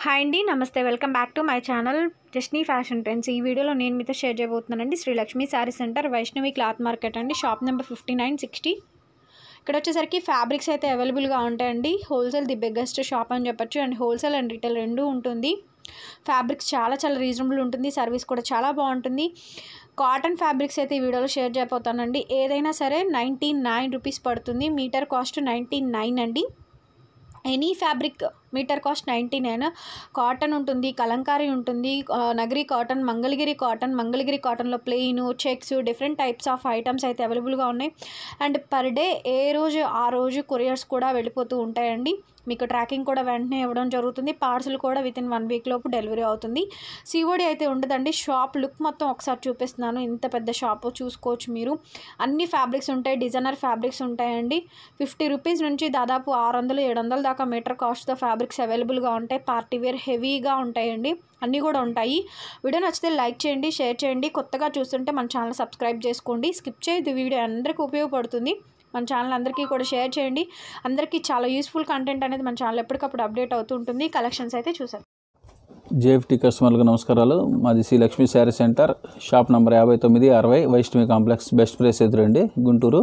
Hi అండి నమస్తే welcome back to my channel Jasni fashion trends ఈ వీడియోలో నేను మీతో షేర్ చేయబోతున్నానండి Srilakshmi saree centre Vaishnavi cloth market అండి shop number fifty nine sixty ఇక్కడ వచ్చేసరికి ఫ్యాబ్రిక్స్ అయితే అవైలబుల్గా ఉంటాయండి హోల్సేల్ ది బిగ్గెస్ట్ షాప్ అని చెప్పొచ్చు అండ్ హోల్సేల్ అండ్ రిటైల్ రెండూ ఉంటుంది ఫ్యాబ్రిక్స్ చాలా చాలా రీజనబుల్ ఉంటుంది సర్వీస్ కూడా చాలా బాగుంటుంది కాటన్ ఫ్యాబ్రిక్స్ అయితే ఈ వీడియోలో షేర్ చేయబోతానండి ఏదైనా సరే నైంటీ నైన్ రూపీస్ పడుతుంది మీటర్ కాస్ట్ నైంటీ నైన్ అండి any fabric metre cost ninety nine cotton ఉంటుంది కలంకారీ ఉంటుంది ఆ, నగరి కాటన్ మంగళగిరి కాటన్ మంగళగిరి కాటన్లో plain checks different types of items అయితే అవైలబుల్గా ఉన్నాయి అండ్ పర్ డే ఏ రోజు ఆ రోజు కొరియర్స్ కూడా వెళ్ళిపోతూ ఉంటాయండి మీకు ట్రాకింగ్ కూడా వెంటనే ఇవ్వడం జరుగుతుంది పార్సల్ కూడా విత్ ఇన్ వన్ వీక్ లోపు డెలివరీ అవుతుంది సిఓడి అయితే ఉండదండి షాప్ లుక్ మొత్తం ఒకసారి చూపిస్తున్నాను ఇంత పెద్ద షాప్ చూసుకోవచ్చు మీరు అన్ని ఫ్యాబ్రిక్స్ ఉంటాయి డిజైనర్ ఫ్యాబ్రిక్స్ ఉంటాయండి ఫిఫ్టీ రూపీస్ నుంచి దాదాపు ఆరు వందలు ఏడు వందల దాకా మీటర్ కాస్ట్తో ఫ్యాబ్రిక్స్ అవైలబుల్గా ఉంటాయి పార్టీ వేర్ హెవీగా ఉంటాయండి అన్నీ కూడా ఉంటాయి వీడియో నచ్చితే లైక్ చేయండి షేర్ చేయండి కొత్తగా చూస్తుంటే మన ఛానల్ సబ్స్క్రైబ్ చేసుకోండి స్కిప్ చేయదు వీడియో అందరికీ ఉపయోగపడుతుంది మన ఛానల్ అందరికీ కూడా షేర్ చేయండి అందరికీ చాలా యూస్ఫుల్ కంటెంట్ అనేది మన ఛానల్ ఎప్పటికప్పుడు అప్డేట్ అవుతూ ఉంటుంది కలెక్షన్స్ అయితే చూసారు జేఎఫ్టీ కస్టమర్లకు నమస్కారాలు మాది Sri Lakshmi saree centre shop number యాభై తొమ్మిది అరవై వైష్ణవి కాంప్లెక్స్ బెస్ట్ ప్లేస్ ఎదురండి గుంటూరు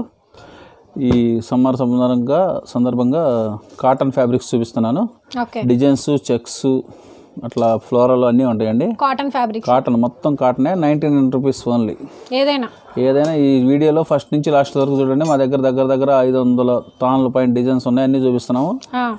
ఈ సమ్మర్ సందర్భంగా సందర్భంగా కాటన్ ఫ్యాబ్రిక్స్ చూపిస్తున్నాను ఓకే డిజైన్స్ చెక్స్ అట్లా ఫ్లోరల్ అన్నీ ఉంటాయండి కాటన్ ఫ్యాబ్రిక్ కాటన్ మొత్తం కాటనే నైంటీ నైన్ రూపీస్ ఓన్లీ ఏదైనా ఏదైనా ఈ వీడియోలో ఫస్ట్ నుంచి లాస్ట్ వరకు చూడండి మా దగ్గర దగ్గర దగ్గర ఐదు వందల తాన్ల పైన డిజైన్స్ ఉన్నాయి అన్నీ చూపిస్తున్నాము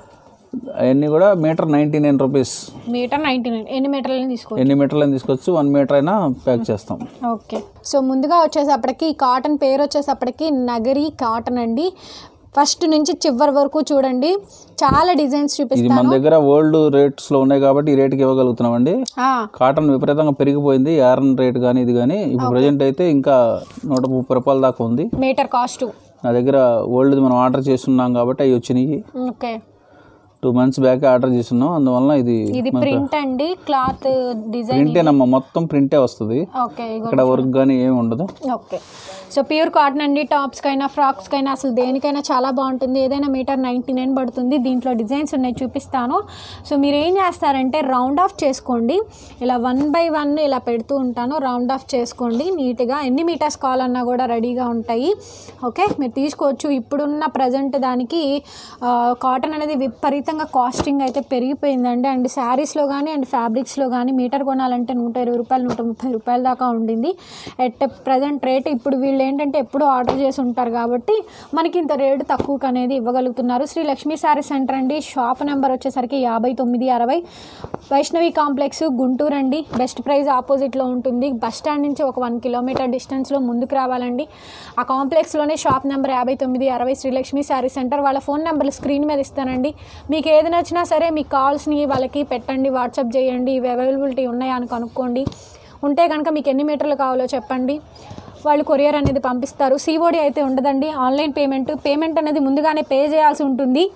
అవన్నీ కూడా metre ninety nine rupees metre ninety nine ఎన్ని మీటర్లని తీసుకో ఎన్ని మీటర్లు తీసుకోవచ్చు వన్ మీటర్ అయినా ప్యాక్ చేస్తాం ఓకే సో ముందుగా వచ్చేసప్పటికి ఈ కాటన్ పేరు వచ్చేసప్పటికి నగరి కాటన్ అండి ఫస్ట్ నుంచి చివరి వరకు చూడండి చాలా డిజైన్స్ ఇది మన చూపిస్తాను దగ్గర ఓల్డ్ రేట్స్ లో ఉన్నాయి కాబట్టి ఈ రేట్కి ఇవ్వగలుగుతున్నామండి ఆ, కాటన్ విపరీతంగా పెరిగిపోయింది యారన్ రేట్ కానీ ఇది కానీ ఇప్పుడు ప్రజెంట్ అయితే ఇంకా నూట ముప్పై రూపాయల దాకా ఉంది మీటర్ కాస్ట్ నా దగ్గర ఓల్డ్ మనం ఆర్డర్ చేస్తున్నాం కాబట్టి అవి వచ్చినాయి okay two months back order చేస్తున్నాం అందువలన ఇది ఇది ప్రింట్ అండి క్లాత్ డిజైన్ ప్రింటేనమ్మా మొత్తం ప్రింటే వస్తుంది ఓకే ఇగో ఇక్కడ వర్క్ కానీ ఏమి ఉండదు ఓకే సో ప్యూర్ కాటన్ అండి టాప్స్కైనా ఫ్రాక్స్కైనా అసలు దేనికైనా చాలా బాగుంటుంది ఏదైనా మీటర్ నైంటీ నైన్ పడుతుంది దీంట్లో డిజైన్స్ ఉన్నాయి చూపిస్తాను సో మీరు ఏం చేస్తారంటే రౌండ్ ఆఫ్ చేసుకోండి ఇలా వన్ బై వన్ ఇలా పెడుతూ ఉంటాను రౌండ్ ఆఫ్ చేసుకోండి నీట్గా ఎన్ని మీటర్స్ కావాలన్నా కూడా రెడీగా ఉంటాయి ఓకే మీరు తీసుకోవచ్చు ఇప్పుడున్న ప్రజెంట్ దానికి ఆ, కాటన్ అనేది విపరీతంగా కాస్టింగ్ అయితే పెరిగిపోయిందండి అండ్ శారీస్లో కానీ అండ్ ఫ్యాబ్రిక్స్లో కానీ మీటర్ కొనాలంటే నూట ఇరవై రూపాయలు నూట ముప్పై రూపాయల దాకా ఉండింది ఎట్ ప్రజెంట్ రేట్ ఇప్పుడు వీళ్ళు ఏంటంటే ఎప్పుడూ ఆర్డర్ చేసి ఉంటారు కాబట్టి మనకి ఇంత రేటు తక్కువకి అనేది ఇవ్వగలుగుతున్నారు శ్రీ లక్ష్మీ శారీ సెంటర్ అండి షాప్ నెంబర్ వచ్చేసరికి యాభై తొమ్మిది అరవై వైష్ణవి కాంప్లెక్స్ గుంటూరు అండి బెస్ట్ ప్రైజ్ ఆపోజిట్లో ఉంటుంది బస్ స్టాండ్ నుంచి ఒక వన్ కిలోమీటర్ డిస్టెన్స్లో ముందుకు రావాలండి ఆ కాంప్లెక్స్లోనే షాప్ నెంబర్ యాభై తొమ్మిది అరవై శ్రీలక్ష్మి శారీ సెంటర్ వాళ్ళ ఫోన్ నెంబర్లు స్క్రీన్ మీద ఇస్తానండి మీకు ఏది నచ్చినా సరే మీ కాల్స్ని వాళ్ళకి పెట్టండి వాట్సాప్ చేయండి ఇవి అవైలబిలిటీ ఉన్నాయా అని కనుక్కోండి ఉంటే కనుక మీకు ఎన్ని మీటర్లు కావాలో చెప్పండి వాళ్ళు కొరియర్ అనేది పంపిస్తారు సిఓడి అయితే ఉండదండి ఆన్లైన్ పేమెంట్ పేమెంట్ అనేది ముందుగానే పే చేయాల్సి ఉంటుంది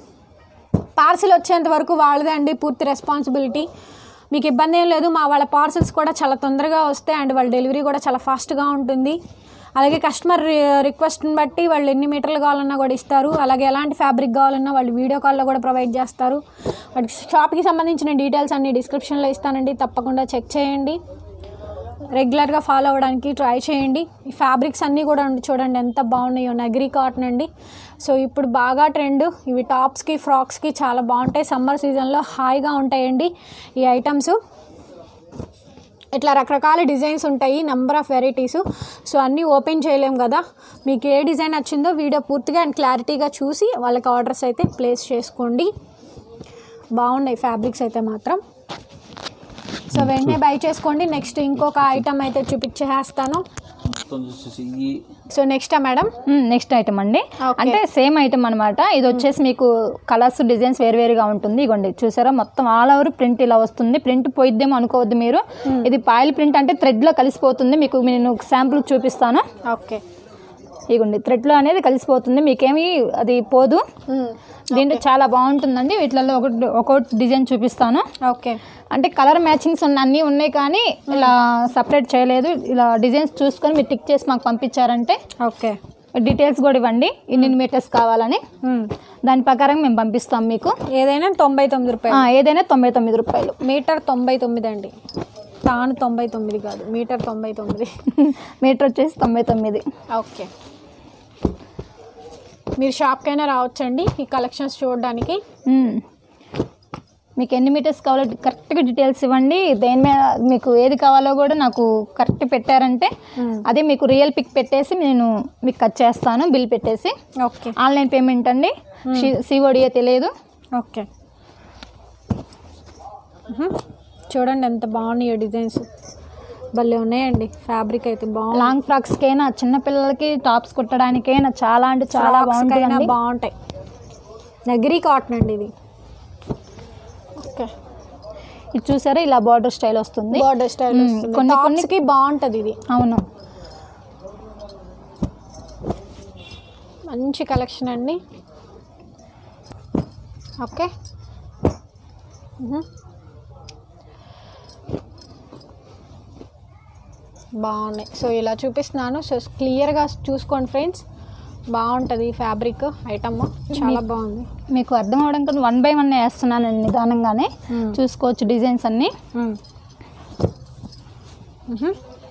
పార్సిల్ వచ్చేంత వరకు వాళ్ళదే అండి పూర్తి రెస్పాన్సిబిలిటీ మీకు ఇబ్బంది ఏం లేదు మా వాళ్ళ పార్సిల్స్ కూడా చాలా తొందరగా వస్తాయి అండ్ వాళ్ళ డెలివరీ కూడా చాలా ఫాస్ట్గా ఉంటుంది అలాగే కస్టమర్ రిక్వెస్ట్ని బట్టి వాళ్ళు ఎన్ని మీటర్లు కావాలన్నా కూడా ఇస్తారు అలాగే ఎలాంటి ఫ్యాబ్రిక్ కావాలన్నా వాళ్ళు వీడియో కాల్లో కూడా ప్రొవైడ్ చేస్తారు వాటి షాప్కి సంబంధించిన డీటెయిల్స్ అన్ని డిస్క్రిప్షన్లో ఇస్తానండి తప్పకుండా చెక్ చేయండి రెగ్యులర్గా ఫాలో అవ్వడానికి ట్రై చేయండి ఈ ఫ్యాబ్రిక్స్ అన్నీ కూడా ఉండి చూడండి ఎంత బాగున్నాయో నగరీ కాటన్ అండి సో ఇప్పుడు బాగా ట్రెండ్ ఇవి టాప్స్కి ఫ్రాక్స్కి చాలా బాగుంటాయి సమ్మర్ సీజన్లో హాయిగా ఉంటాయండి ఈ ఐటమ్స్ ఇట్లా రకరకాల డిజైన్స్ ఉంటాయి నెంబర్ ఆఫ్ వెరైటీస్ సో అన్నీ ఓపెన్ చేయలేం కదా మీకు ఏ డిజైన్ నచ్చిందో వీడియో పూర్తిగా అండ్ క్లారిటీగా చూసి వాళ్ళకి ఆర్డర్స్ అయితే ప్లేస్ చేసుకోండి బాగున్నాయి ఫ్యాబ్రిక్స్ అయితే మాత్రం సో వెంటనే బై చేసుకోండి నెక్స్ట్ ఇంకొక ఐటమ్ అయితే చూపించేస్తాను మొత్తం చూసేసి ఈ సో నెక్స్టా మేడం నెక్స్ట్ ఐటమ్ అండి Okay. అంటే సేమ్ ఐటమ్ అనమాట ఇది వచ్చేసి మీకు కలర్స్ డిజైన్స్ వేరువేరుగా ఉంటుంది ఇగోండి చూసారా మొత్తం ఆల్ ఓవర్ ప్రింట్ ఇలా వస్తుంది ప్రింట్ పోయిద్దేమో అనుకోవద్దు మీరు ఇది పాయిల్ ప్రింట్ అంటే thread లో కలిసిపోతుంది మీకు నేను శాంపుల్ చూపిస్తాను ఓకే ఇగోండి thread లో అనేది కలిసిపోతుంది మీకేమి అది పోదు దీంట్లో చాలా బాగుంటుందండి వీటిలలో ఒకటి ఒక్కొక్కటి డిజైన్ చూపిస్తాను ఓకే అంటే కలర్ మ్యాచింగ్స్ ఉన్న అన్నీ ఉన్నాయి కానీ ఇలా సపరేట్ చేయలేదు ఇలా డిజైన్స్ చూసుకొని మీరు టిక్ చేసి మాకు పంపించారంటే ఓకే డీటెయిల్స్ కూడా ఇవ్వండి ఇన్ని మీటర్స్ కావాలని మ్మ్. దాని ప్రకారం మేము పంపిస్తాం మీకు ఏదైనా తొంభై తొమ్మిది ఆ, రూపాయలు ఏదైనా తొంభై తొమ్మిది రూపాయలు మీటర్ తొంభై తొమ్మిది అండి తాను తొంభై తొమ్మిది కాదు మీటర్ తొంభై తొమ్మిది మీటర్ వచ్చేసి తొంభై తొమ్మిది ఓకే మీరు షాప్కైనా రావచ్చండి ఈ కలెక్షన్స్ చూడడానికి మ్మ్. మీకు ఎన్ని మీటర్స్ కావాలో కరెక్ట్గా డీటెయిల్స్ ఇవ్వండి దేని మీద మీకు ఏది కావాలో కూడా నాకు కరెక్ట్ పెట్టారంటే మ్మ్. అదే మీకు రియల్ పిక్ పెట్టేసి నేను మీకు కట్ చేస్తాను బిల్ పెట్టేసి ఓకే ఆన్లైన్ పేమెంట్ అండి సిఓడియే తెలియదు ఓకే మ్మ్. చూడండి ఎంత బాగున్నాయో డిజైన్స్ భలే ఉన్నాయండి ఫ్యాబ్రిక్ అయితే బాగుంది లాంగ్ ఫ్రాక్స్కైనా చిన్నపిల్లలకి టాప్స్ కుట్టడానికైనా చాలా అంటే చాలా Frocks కైనా బాగుంటుంది బాగుంటాయి నగిరి కాటన్ అండి ఇది ఓకే ఇది చూసారా ఇలా బార్డర్ స్టైల్ వస్తుంది బార్డర్ స్టైల్ మ్మ్. కొన్ని- కొన్ని- కి బాగుంటది ఇది అవును మంచి కలెక్షన్ అండి ఓకే మ్మ్. బాగున్నాయి సో ఇలా చూపిస్తున్నాను సో క్లియర్గా చూసుకోండి ఫ్రెండ్స్ బాగుంటుంది ఫ్యాబ్రిక్ ఐటమ్ చాలా బాగుంది మీకు అర్థం అవడం కదా వన్ బై వన్ వేస్తున్నాను నిదానంగానే మ్మ్. చూసుకోవచ్చు డిజైన్స్ అన్నీ మ్మ్. మ్మ్.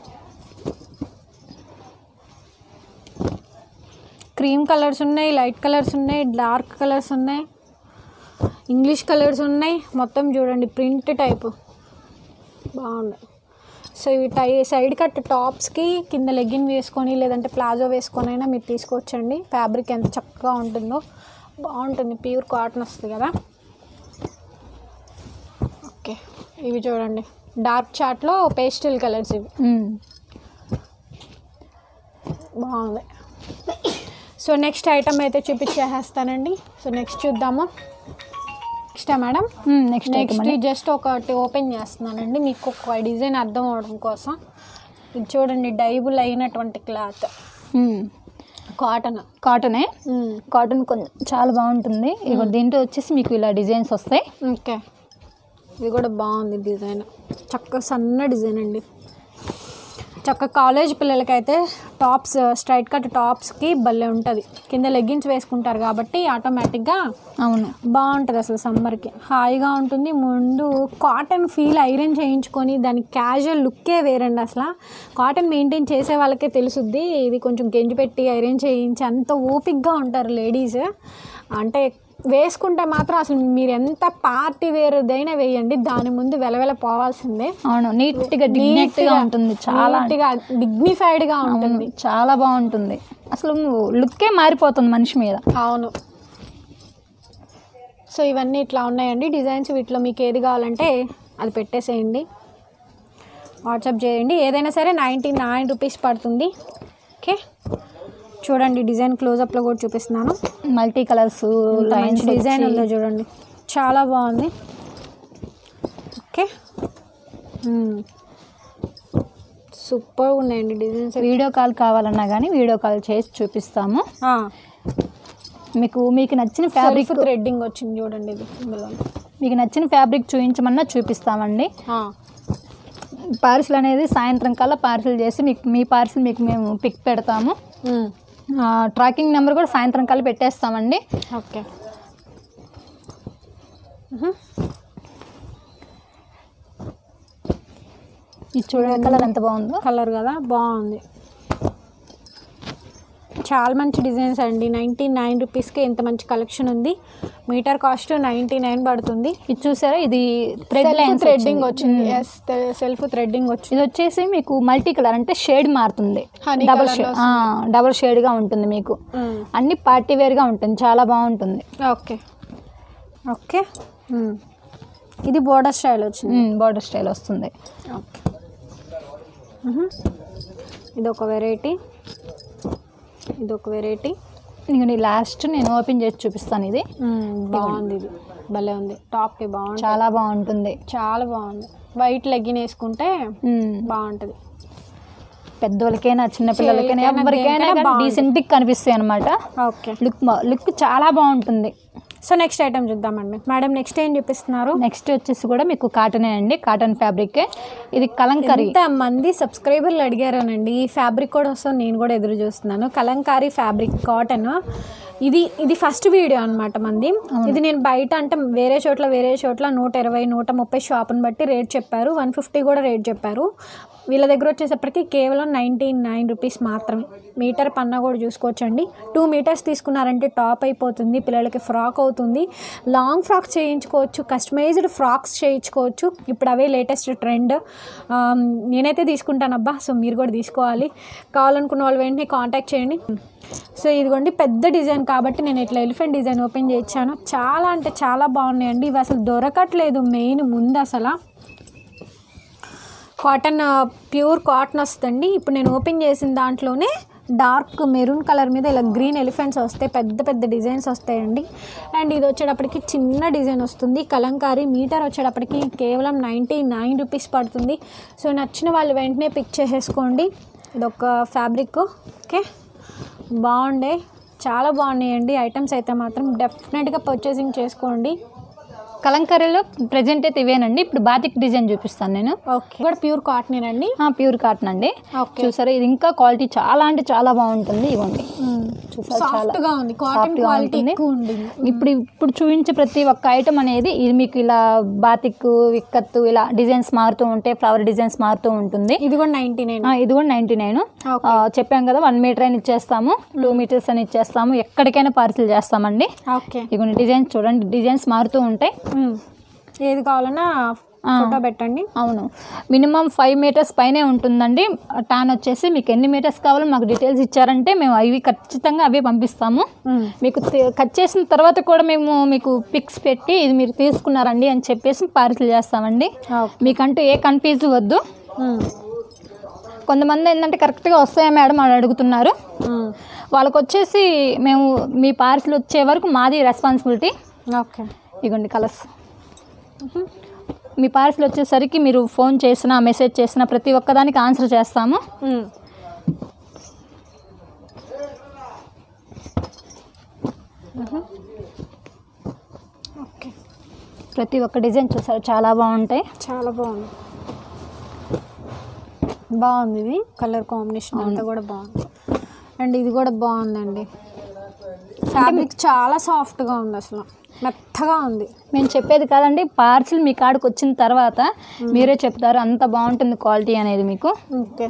క్రీమ్ కలర్స్ ఉన్నాయి లైట్ కలర్స్ ఉన్నాయి డార్క్ కలర్స్ ఉన్నాయి ఇంగ్లీష్ కలర్స్ ఉన్నాయి మొత్తం చూడండి ప్రింట్ టైపు బాగుంది సో ఇవి టై సైడ్ కట్ టాప్స్కి కింద లెగ్గిన్ వేసుకొని లేదంటే ప్లాజో వేసుకొని అయినా మీరు తీసుకోవచ్చండి ఫ్యాబ్రిక్ ఎంత చక్కగా ఉంటుందో బాగుంటుంది ప్యూర్ కాటన్ వస్తుంది కదా ఓకే ఇవి చూడండి డార్క్ చాట్లో పేస్టల్ కలర్స్ ఇవి మ్మ్. బాగుంది సో నెక్స్ట్ ఐటమ్ అయితే చూపించేస్తానండి సో నెక్స్ట్ చూద్దాము నెక్స్టా మేడం మ్మ్. నెక్స్ట్ ఐటమ్ నెక్స్ట్ జస్ట్ ఒకటి ఓపెన్ చేస్తున్నానండి మీకు ఒక డిజైన్ అర్థం అవడం కోసం ఇది చూడండి డైబుల్ అయినటువంటి క్లాత్ కాటన్ కాటనే కాటన్ కొంచెం చాలా బాగుంటుంది ఇక దీంట్లో వచ్చేసి మీకు ఇలా డిజైన్స్ వస్తాయి ఓకే ఇది కూడా బాగుంది డిజైన్ చక్కగా సన్న డిజైన్ అండి చక్క కాలేజ్ పిల్లలకైతే టాప్స్ స్ట్రైట్ కట్ టాప్స్కి భలే ఉంటుంది కింద లెగ్గిన్స్ వేసుకుంటారు కాబట్టి ఆటోమేటిక్గా అవును బాగుంటుంది అసలు సమ్మర్కి హాయిగా ఉంటుంది ముందు కాటన్ ఫీల్ ఐరన్ చేయించుకొని దాని క్యాజువల్ లుక్కే వేరండి అసలు కాటన్ మెయింటైన్ చేసే వాళ్ళకే తెలుసుద్ది ఇది కొంచెం గెంజి పెట్టి ఐరన్ చేయించి అంత ఓపిక్గా ఉంటారు లేడీస్ అంటే వేసుకుంటే మాత్రం అసలు మీరు ఎంత పార్టీ వేరుదైనా వేయండి దాని ముందు వెలవెల పోవాల్సిందే అవును నీట్గా డిగ్నిటీగా ఉంటుంది చాలా నీట్గా డిగ్నిఫైడ్గా ఉంటుంది అవును, చాలా బాగుంటుంది అసలు లుక్కే మారిపోతుంది మనిషి మీద అవును సో ఇవన్నీ ఇట్లా ఉన్నాయండి డిజైన్స్ వీటిలో మీకు ఏది కావాలంటే అది పెట్టేసేయండి వాట్సాప్ చేయండి ఏదైనా సరే నైంటీ నైన్ రూపీస్ పడుతుంది ఓకే చూడండి డిజైన్ క్లోజప్లో కూడా చూపిస్తున్నాను మల్టీ కలర్స్ లైన్స్ మంచి డిజైన్ ఉందో చూడండి చాలా బాగుంది ఓకే సూపర్ ఉన్నాయండి డిజైన్స్ వీడియో కాల్ కావాలన్నా కానీ వీడియో కాల్ చేసి చూపిస్తాము మీకు మీకు నచ్చిన ఫ్యాబ్రిక్ ఫ్యాబ్రిక్ థ్రెడ్డింగ్ వచ్చింది చూడండి ఇది ఇందులో మీకు నచ్చిన ఫ్యాబ్రిక్ చూపించమన్నా చూపిస్తామండి ఆ, పార్సిల్ అనేది సాయంత్రం కల్లా పార్సిల్ చేసి మీకు మీ పార్సిల్ మీకు మేము పిక్ పెడతాము ఉమ్, ట్రాకింగ్ నెంబర్ కూడా సాయంత్రం కల్లా పెట్టేస్తామండి ఓకే ఇది చూడండి కలర్ ఎంత బాగుందో కలర్ కదా బాగుంది చాలా మంచి డిజైన్స్ అండి నైంటీ నైన్ రూపీస్కి ఇంత మంచి కలెక్షన్ ఉంది మీటర్ కాస్ట్ నైంటీ నైన్ పడుతుంది ఇది చూసారా ఇది థ్రెడ్ లైన్స్ థ్రెడ్డింగ్ వచ్చింది ఎస్ సెల్ఫ్ థ్రెడ్డింగ్ వచ్చింది ఇది వచ్చేసి మీకు మల్టీ కలర్ అంటే షేడ్ మారుతుంది Honey డబల్ colour షేడ్ లో డబల్ షేడ్గా ఉంటుంది మీకు ఉమ్, అన్ని పార్టీ వేర్గా ఉంటుంది చాలా బాగుంటుంది ఓకే ఓకే ఉమ్. ఇది బోర్డర్ స్టైల్ వచ్చింది బార్డర్ స్టైల్ వస్తుంది ఓకే మ్మ్. ఇది ఒక వెరైటీ ఇది ఒక వెరైటీ నేను లాస్ట్ నేను ఓపెన్ చేసి చూపిస్తాను ఇది బాగుంది ఇది భలే ఉంది టాప్కి బాగుంది చాలా బాగుంటుంది చాలా బాగుంది వైట్ లెగ్గిన్ వేసుకుంటే మ్మ్. బాగుంటుంది పెద్దోళ్ళకైనా చిన్నపిల్లలకైనా చిన్నపిల్లలకైనా ఎవరికైనా దేనికైనా బాగుంటుంది. డీసెంట్గా కనిపిస్తాయి అనమాట ఓకే లుక్ లుక్ చాలా బాగుంటుంది సో నెక్స్ట్ ఐటమ్ చూద్దామండి మేడం నెక్స్ట్ ఏం చూపిస్తున్నారు నెక్స్ట్ వచ్చేసి కూడా మీకు కాటనే అండి కాటన్ ఫ్యాబ్రిక్ ఇది కలంకరీ ఎంత మంది సబ్స్క్రైబర్లు అడిగారనండి ఈ ఫ్యాబ్రిక్ కూడా వస్తుంది నేను కూడా ఎదురు చూస్తున్నాను కలంకారీ ఫ్యాబ్రిక్ కాటన్ ఇది ఇది ఫస్ట్ వీడియో అనమాట మంది ఇది నేను బయట అంటే వేరే చోట్ల వేరే చోట్ల నూట ఇరవై నూట ముప్పై షాప్ని బట్టి రేట్ చెప్పారు వన్ ఫిఫ్టీ కూడా రేట్ చెప్పారు వీళ్ళ దగ్గర వచ్చేసప్పటికి కేవలం నైంటీ నైన్ రూపీస్ మాత్రమే మీటర్ పన్నా కూడా చూసుకోవచ్చండి టూ మీటర్స్ తీసుకున్నారంటే టాప్ అయిపోతుంది పిల్లలకి ఫ్రాక్ అవుతుంది లాంగ్ ఫ్రాక్ చేయించుకోవచ్చు కస్టమైజ్డ్ ఫ్రాక్స్ చేయించుకోవచ్చు ఇప్పుడు అవే లేటెస్ట్ ట్రెండ్ నేనైతే తీసుకుంటాను అబ్బా సో మీరు కూడా తీసుకోవాలి కావాలనుకున్న వాళ్ళు వెంటనే కాంటాక్ట్ చేయండి సో ఇదిగోండి పెద్ద డిజైన్ కాబట్టి నేను ఇట్లా ఎలిఫెంట్ డిజైన్ ఓపెన్ చేయించాను చాలా అంటే చాలా బాగున్నాయండి ఇవి అసలు దొరకట్లేదు మెయిన్ ముందు అసలు కాటన్ ప్యూర్ కాటన్ వస్తుందండి ఇప్పుడు నేను ఓపెన్ చేసిన దాంట్లోనే డార్క్ మెరూన్ కలర్ మీద ఇలా గ్రీన్ ఎలిఫెంట్స్ వస్తాయి పెద్ద పెద్ద డిజైన్స్ వస్తాయండి అండ్ ఇది వచ్చేటప్పటికి చిన్న డిజైన్ వస్తుంది కలంకారీ మీటర్ వచ్చేటప్పటికి కేవలం నైంటీ నైన్ రూపీస్ పడుతుంది సో నచ్చిన వాళ్ళు వెంటనే పిక్ చేసేసుకోండి ఇదొక ఫ్యాబ్రిక్ ఓకే బాగుండే చాలా బాగున్నాయండి ఐటమ్స్ అయితే మాత్రం డెఫినెట్గా పర్చేసింగ్ చేసుకోండి కలంకరీలో ప్రజెంట్ అయితే ఇవేనండి ఇప్పుడు బాతిక్ డిజైన్ చూపిస్తాను నేను ఓకే కూడా ప్యూర్ కాటనేనండి ప్యూర్ కాటన్ అండి ఓకే చూసారా ఇది ఇంకా క్వాలిటీ చాలా అంటే చాలా బాగుంటుంది ఇవ్వండి చూసారా చాలా సాఫ్ట్ గా ఉంది కాటన్ సాఫ్ట్ గా క్వాలిటీ ఉంటుంది. ఎక్కువ ఉంది ఇప్పుడు ఇప్పుడు చూపించే ప్రతి ఒక్క ఐటమ్ అనేది ఇది మీకు ఇలా బాతిక్ విక్కత్తు ఇలా డిజైన్స్ మారుతూ ఉంటాయి ఫ్లవర్ డిజైన్స్ మారుతూ ఉంటుంది ఇది కూడా నైన్టీ నైన్ ఆ, ఇది కూడా నైంటీ నైన్ Okay. చెప్పాం కదా వన్ మీటర్ అని ఇచ్చేస్తాము టూ మీటర్స్ అని ఇచ్చేస్తాము ఎక్కడికైనా పార్సిల్ చేస్తామండి ఓకే ఇగోండి డిజైన్స్ చూడండి డిజైన్స్ మారుతూ ఉంటాయి ఏది కావాలన్నా ఫోటో పెట్టండి అవును మినిమం ఫైవ్ మీటర్స్ పైనే ఉంటుందండి టాన్ వచ్చేసి మీకు ఎన్ని మీటర్స్ కావాలో మాకు డీటెయిల్స్ ఇచ్చారంటే మేము అవి ఖచ్చితంగా అవే పంపిస్తాము మీకు తి- కట్ చేసిన తర్వాత కూడా మేము మీకు పిక్స్ పెట్టి ఇది మీరు తీసుకున్నారండి అని చెప్పేసి పార్సిల్ చేస్తామండి ఓకే మీకంటూ ఏ కన్ఫ్యూజ్ వద్దు కొంతమంది ఏంటంటే కరెక్ట్గా వస్తాయా మేడం అని అడుగుతున్నారు వాళ్ళకి వచ్చేసి మేము మీ పార్సిల్ వచ్చే వరకు మాది రెస్పాన్సిబిలిటీ ఓకే ఇగోండి కలర్స్ మీ పార్సిల్ వచ్చేసరికి మీరు ఫోన్ చేసినా మెసేజ్ చేసినా ప్రతి ఒక్కదానికి ఆన్సర్ చేస్తాము ఓకే ప్రతి ఒక్క డిజైన్ చూసారు చాలా బాగుంటాయి చాలా బాగుంది బాగుంది ఇది కలర్ కాంబినేషన్ అంతా కూడా బాగుంది అండ్ ఇది కూడా బాగుందండి ఫ్యాబ్రిక్ చాలా సాఫ్ట్గా ఉంది అసలు మెత్తగా ఉంది మేము చెప్పేది కాదండి పార్సిల్ మీ కాడికి వచ్చిన తర్వాత మీరే చెప్తారు అంత బాగుంటుంది క్వాలిటీ అనేది మీకు ఓకే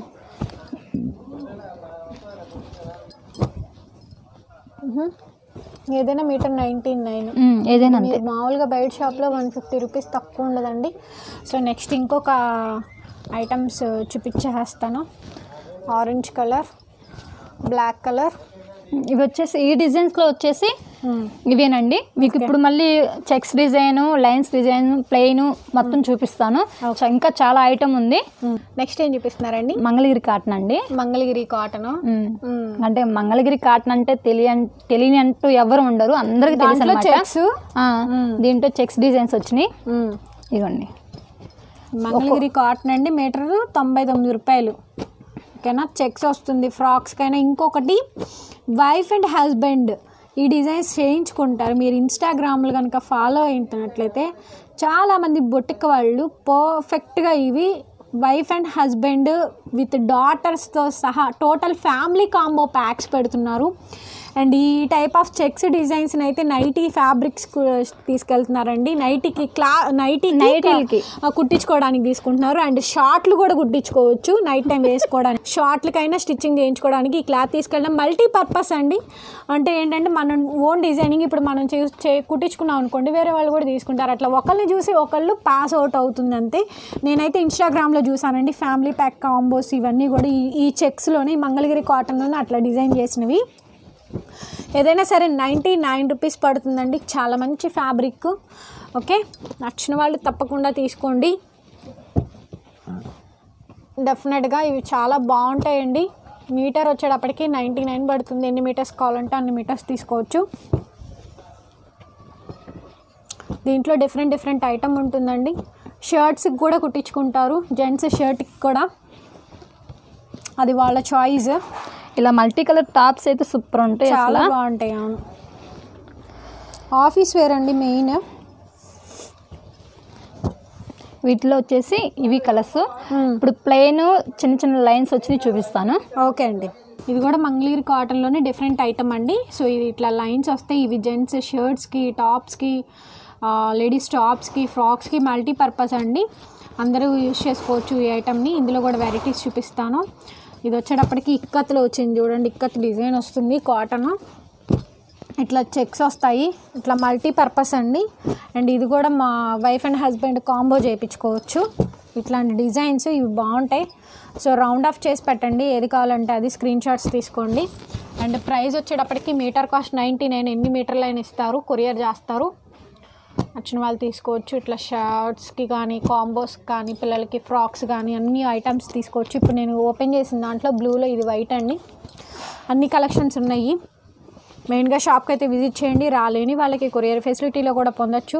ఏదైనా మీటర్ నైన్టీన్ నైన్ ఉమ్, ఏదైనా అంతే మీరు మామూలుగా బయట షాప్లో వన్ ఫిఫ్టీ రూపీస్ తక్కువ ఉండదండి సో నెక్స్ట్ ఇంకొక ఐటమ్స్ చూపించేస్తాను ఆరెంజ్ కలర్ బ్లాక్ కలర్ ఇవి వచ్చేసి ఈ డిజైన్స్లో వచ్చేసి ఇవేనండి మీకు ఇప్పుడు మళ్ళీ checks design lines design plain మొత్తం చూపిస్తాను చ- ఇంకా చాలా ఐటమ్ ఉంది నెక్స్ట్ ఏం చూపిస్తున్నారండి మంగళగిరి కాటన్ అండి మంగళగిరి కాటన్ ఉమ్. అంటే మంగళగిరి కాటన్ అంటే తెలియని తెలియని అంటూ ఎవరు ఉండరు అందరికి తెలుసు దాంట్లో అన్నమాట. చెక్స్ ఆ, దీంట్లో చెక్స్ డిజైన్స్ వచ్చినాయి ఇవ్వండి మంగళగిరి కాటన్ అండి మీటర్ తొంభై తొమ్మిది రూపాయలు ఓకేనా చెక్స్ వస్తుంది ఫ్రాక్స్కైనా ఇంకొకటి వైఫ్ అండ్ హస్బెండ్ ఈ డిజైన్స్ చేయించుకుంటారు మీరు ఇన్స్టాగ్రామ్లో కనుక ఫాలో అయినట్లయితే చాలామంది బొట్టిక వాళ్ళు పర్ఫెక్ట్గా ఇవి వైఫ్ అండ్ హస్బెండ్ విత్ డాటర్స్తో సహా టోటల్ ఫ్యామిలీ కాంబో ప్యాక్స్ పెడుతున్నారు అండ్ ఈ టైప్ ఆఫ్ చెక్స్ డిజైన్స్ని అయితే నైటీ ఫ్యాబ్రిక్స్ తీసుకెళ్తున్నారండి నైటీకి క్లా నైటీ నైటీలకి. ఆ, కుట్టించుకోవడానికి తీసుకుంటున్నారు అండ్ షార్ట్లు కూడా కుట్టించుకోవచ్చు నైట్ టైం వేసుకోవడానికి షార్ట్లకైనా స్టిచ్చింగ్ చేయించుకోవడానికి ఈ క్లాత్ తీసుకెళ్ళడం మల్టీ పర్పస్ అండి అంటే ఏంటంటే మనం ఓన్ డిజైనింగ్ ఇప్పుడు మనం చే చే- కుట్టించుకున్నాం అనుకోండి వేరే వాళ్ళు కూడా తీసుకుంటారు అట్లా ఒకళ్ళని చూసి ఒకళ్ళు పాస్ అవుట్ అవుతుంది అంతే నేనైతే ఇన్స్టాగ్రామ్లో చూసానండి ఫ్యామిలీ ప్యాక్ కాంబోస్ ఇవన్నీ కూడా ఈ ఈ చెక్స్లోనే మంగళగిరి కాటన్లోనే అట్లా డిజైన్ చేసినవి ఏదైనా సరే నైంటీ నైన్ రూపీస్ పడుతుందండి చాలా మంచి ఫ్యాబ్రిక్ ఓకే నచ్చిన వాళ్ళు తప్పకుండా తీసుకోండి డెఫినెట్గా ఇవి చాలా బాగుంటాయండి మీటర్ వచ్చేటప్పటికి నైంటీ నైన్ పడుతుంది ఎన్ని మీటర్స్ కావాలంటే అన్ని మీటర్స్ తీసుకోవచ్చు దీంట్లో డిఫరెంట్ డిఫరెంట్ ఐటమ్ ఉంటుందండి షర్ట్స్కి కూడా కుట్టించుకుంటారు జెంట్స్ షర్ట్కి కూడా అది వాళ్ళ చాయిస్ ఇలా మల్టీ కలర్ టాప్స్ అయితే సూపర్ ఉంటాయి చాలా అసలు బాగుంటాయి అవును ఆఫీస్ వేర్ అండి మెయిన్ వీటిలో వచ్చేసి ఇవి కలర్స్ ఇప్పుడు ప్లెయిన్ చిన్న చిన్న లైన్స్ వచ్చి చూపిస్తాను ఓకే అండి ఇది కూడా మంగళగిరి కాటన్లోనే డిఫరెంట్ ఐటమ్ అండి సో ఇది ఇట్లా లైన్స్ వస్తాయి ఇవి జెంట్స్ షర్ట్స్కి టాప్స్కి లేడీస్ టాప్స్కి ఫ్రాక్స్కి మల్టీపర్పస్ అండి అందరూ యూజ్ చేసుకోవచ్చు ఈ ఐటమ్ని ఇందులో కూడా వెరైటీస్ చూపిస్తాను ఇది వచ్చేటప్పటికి ఇక్కత్లో వచ్చింది చూడండి ఇక్కత్ డిజైన్ వస్తుంది కాటన్ ఇట్లా చెక్స్ వస్తాయి ఇట్లా మల్టీపర్పస్ అండి అండ్ ఇది కూడా మా వైఫ్ అండ్ హస్బెండ్ కాంబో చేయించుకోవచ్చు ఇట్లాంటి డిజైన్స్ ఇవి బాగుంటాయి సో రౌండ్ ఆఫ్ చేసి పెట్టండి ఏది కావాలంటే అది స్క్రీన్ షాట్స్ తీసుకోండి అండ్ ప్రైస్ వచ్చేటప్పటికి మీటర్ కాస్ట్ నైంటీ నైన్ ఎన్ని మీటర్లు అయినా ఇస్తారు కొరియర్ చేస్తారు నచ్చిన వాళ్ళు తీసుకోవచ్చు ఇట్లా షర్ట్స్కి కానీ కాంబోస్ కానీ పిల్లలకి ఫ్రాక్స్ కానీ అన్ని ఐటమ్స్ తీసుకోవచ్చు ఇప్పుడు నేను ఓపెన్ చేసిన దాంట్లో బ్లూలో ఇది వైట్ అండి అన్ని కలెక్షన్స్ ఉన్నాయి మెయిన్గా షాప్కి అయితే విజిట్ చేయండి రాలేని వాళ్ళకి కొరియర్ ఫెసిలిటీలో కూడా పొందొచ్చు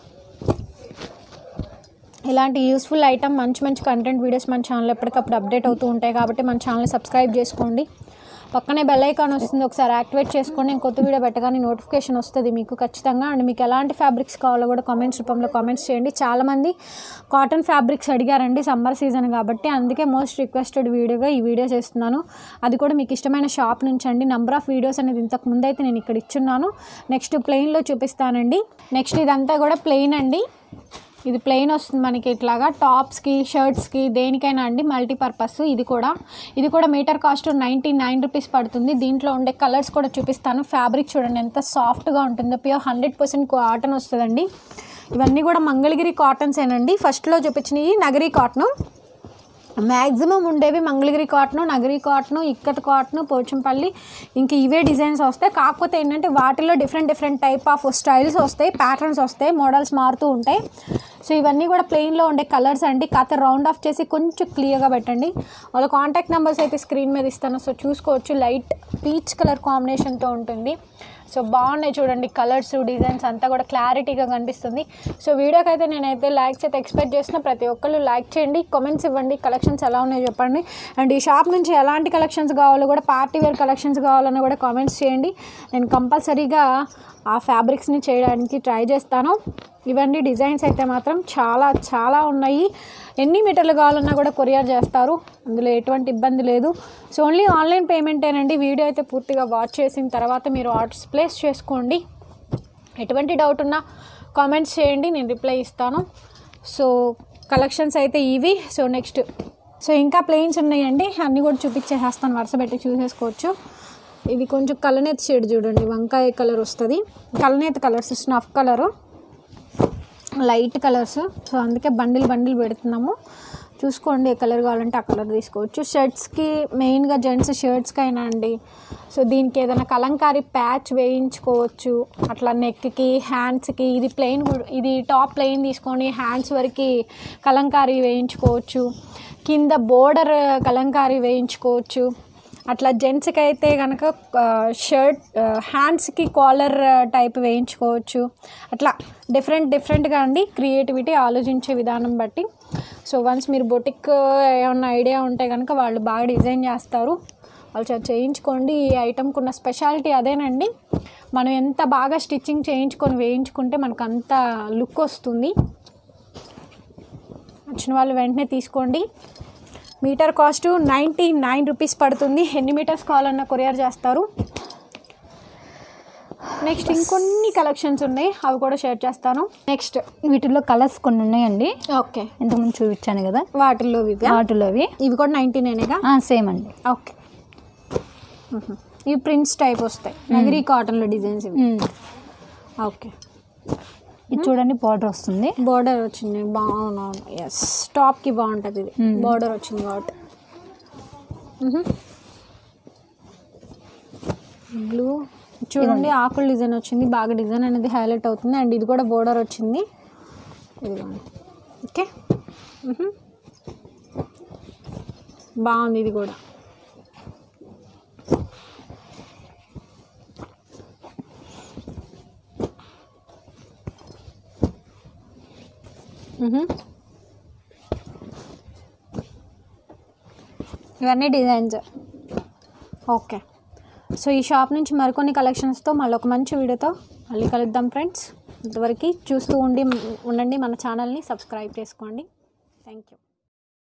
ఇలాంటి యూస్ఫుల్ ఐటమ్ మంచి మంచి కంటెంట్ వీడియోస్ మన ఛానల్ ఎప్పటికప్పుడు అప్డేట్ అవుతూ ఉంటాయి కాబట్టి మన ఛానల్ని సబ్స్క్రైబ్ చేసుకోండి పక్కనే బెల్ ఐకాన్ వస్తుంది ఒకసారి యాక్టివేట్ చేసుకోండి నేను కొత్త వీడియో పెట్టగానే నోటిఫికేషన్ వస్తుంది మీకు ఖచ్చితంగా అండ్ మీకు ఎలాంటి ఫ్యాబ్రిక్స్ కావాలో కూడా కామెంట్స్ రూపంలో కామెంట్స్ చేయండి చాలామంది కాటన్ ఫ్యాబ్రిక్స్ అడిగారండి సమ్మర్ సీజన్ కాబట్టి అందుకే మోస్ట్ రిక్వెస్టెడ్ వీడియోగా ఈ వీడియో చేస్తున్నాను అది కూడా మీకు ఇష్టమైన షాప్ నుంచి అండి నెంబర్ ఆఫ్ వీడియోస్ అనేది ఇంతకు ముందు అయితే నేను ఇక్కడ ఇచ్చున్నాను నెక్స్ట్ ప్లెయిన్లో చూపిస్తానండి నెక్స్ట్ ఇదంతా కూడా ప్లెయిన్ అండి ఇది ప్లెయిన్ వస్తుంది మనకి ఇట్లాగా టాప్స్కి షర్ట్స్కి దేనికైనా అండి మల్టీపర్పస్ ఇది కూడా ఇది కూడా meter cost ninety nine rupees పడుతుంది దీంట్లో ఉండే కలర్స్ కూడా చూపిస్తాను ఫ్యాబ్రిక్ చూడండి ఎంత సాఫ్ట్గా ఉంటుందో ప్యూర్ హండ్రెడ్ పర్సెంట్ కాటన్ వస్తుందండి ఇవన్నీ కూడా మంగళగిరి కాటన్స్ ఏనండి ఫస్ట్లో చూపించినవి నగరీ కాటన్ మ్యాక్సిమం ఉండేవి Mangalagiri cotton Nagari cotton ikat cotton Pochampally ఇంక ఇవే డిజైన్స్ వస్తాయి కాకపోతే ఏంటంటే వాటిలో different different type of styles వస్తాయి ప్యాటర్న్స్ వస్తాయి మోడల్స్ మారుతూ ఉంటాయి సో ఇవన్నీ కూడా ప్లెయిన్లో ఉండే కలర్స్ అండి కథ రౌండ్ ఆఫ్ చేసి కొంచెం క్లియర్గా పెట్టండి వాళ్ళ కాంటాక్ట్ నెంబర్స్ అయితే స్క్రీన్ మీద ఇస్తాను సో చూసుకోవచ్చు లైట్ పీచ్ కలర్ కాంబినేషన్తో ఉంటుంది సో బాగున్నాయి చూడండి కలర్స్ డిజైన్స్ అంతా కూడా క్లారిటీగా కనిపిస్తుంది సో వీడియోకి అయితే నేనైతే లైక్స్ అయితే ఎక్స్పెక్ట్ చేసిన ప్రతి ఒక్కళ్ళు లైక్ చేయండి కామెంట్స్ ఇవ్వండి కలెక్షన్స్ ఎలా ఉన్నాయో చెప్పండి అండ్ ఈ షాప్ నుంచి ఎలాంటి కలెక్షన్స్ కావాలో కూడా పార్టీ వేర్ కలెక్షన్స్ కావాలన్నా కూడా కామెంట్స్ చేయండి నేను కంపల్సరీగా ఆ ఫ్యాబ్రిక్స్ని చేయడానికి ట్రై చేస్తాను ఇవన్నీ డిజైన్స్ అయితే మాత్రం చాలా చాలా ఉన్నాయి ఎన్ని మీటర్లు కావాలన్నా కూడా కొరియర్ చేస్తారు అందులో ఎటువంటి ఇబ్బంది లేదు సో ఓన్లీ ఆన్లైన్ పేమెంటేనండి వీడియో అయితే పూర్తిగా వాచ్ చేసిన తర్వాత మీరు ఆర్డర్స్ ప్లేస్ చేసుకోండి ఎటువంటి డౌట్ ఉన్నా కామెంట్స్ చేయండి నేను రిప్లై ఇస్తాను సో కలెక్షన్స్ అయితే ఇవి సో నెక్స్ట్ సో ఇంకా ప్లెయిన్స్ ఉన్నాయండి అన్నీ కూడా చూపించేసేస్తాను వరుస పెట్టి చూసేసుకోవచ్చు ఇది కొంచెం కలనేత షేడ్ చూడండి వంకాయ కలర్ వస్తుంది కలనేత colours snuff colour light colours so అందుకే బండిల్ బండిల్ పెడుతున్నాము చూసుకోండి ఏ కలర్ కావాలంటే ఆ కలర్ తీసుకోవచ్చు షర్ట్స్కి మెయిన్గా జెంట్స్ షర్ట్స్కి అయినా అండి సో దీనికి ఏదైనా కలంకారీ ప్యాచ్ వేయించుకోవచ్చు అట్లా నెక్కి హ్యాండ్స్కి ఇది ప్లెయిన్ ఇది టాప్ ప్లెయిన్ తీసుకొని హ్యాండ్స్ వరకు కలంకారీ వేయించుకోవచ్చు కింద బోర్డర్ కలంకారీ వేయించుకోవచ్చు అట్లా జెంట్స్కి అయితే కనుక షర్ట్ హ్యాండ్స్కి కాలర్ టైప్ వేయించుకోవచ్చు అట్లా డిఫరెంట్ డిఫరెంట్గా అండి క్రియేటివిటీ ఆలోచించే విధానం బట్టి సో వన్స్ మీరు బొటిక్ ఏమన్నా ఐడియా ఉంటే కనుక వాళ్ళు బాగా డిజైన్ చేస్తారు వాళ్ళు చే- చేయించుకోండి ఈ ఐటమ్కి ఉన్న స్పెషాలిటీ అదేనండి మనం ఎంత బాగా స్టిచ్చింగ్ చేయించుకొని వేయించుకుంటే మనకు అంత లుక్ వస్తుంది వచ్చిన వాళ్ళు వెంటనే తీసుకోండి meter cost ninety nine rupees పడుతుంది ఎన్ని మీటర్స్ కావాలన్నా కొరియర్ చేస్తారు నెక్స్ట్ ఇంకొన్ని కలెక్షన్స్ ఉన్నాయి అవి కూడా షేర్ చేస్తాను నెక్స్ట్ వీటిలో కలర్స్ కొన్ని ఉన్నాయండి ఓకే ఇంతకుముందు చూపించాను కదా వాటిల్లో ఇవి వాటిలోవి ఇవి కూడా నైంటీ నైనేగా సేమ్ అండి ఓకే ఇవి ప్రింట్స్ టైప్ వస్తాయి నగరీ కాటన్లో డిజైన్స్ ఇవి ఉమ్. ఓకే ఇది చూడండి బార్డర్ వస్తుంది బోర్డర్ వచ్చింది బాగున్నాను ఎస్ టాప్కి బాగుంటుంది ఇది Hmm. బోర్డర్ వచ్చింది కాబట్టి బ్లూ చూడండి ఆకుల డిజైన్ వచ్చింది బాగా డిజైన్ అనేది హైలైట్ అవుతుంది అండ్ ఇది కూడా బోర్డర్ వచ్చింది ఇదిగోండి ఓకే మ్హూ. బాగుంది ఇది కూడా మ్హూ. ఇవన్నీ డిజైన్స్ ఓకే సో ఈ షాప్ నుంచి మరికొన్ని కలెక్షన్స్తో మళ్ళీ ఒక మంచి వీడియోతో మళ్ళీ కలుద్దాం ఫ్రెండ్స్ ఇంతవరకు చూస్తూ ఉండి ఉండండి మన ఛానల్ని సబ్స్క్రైబ్ చేసుకోండి థ్యాంక్ యూ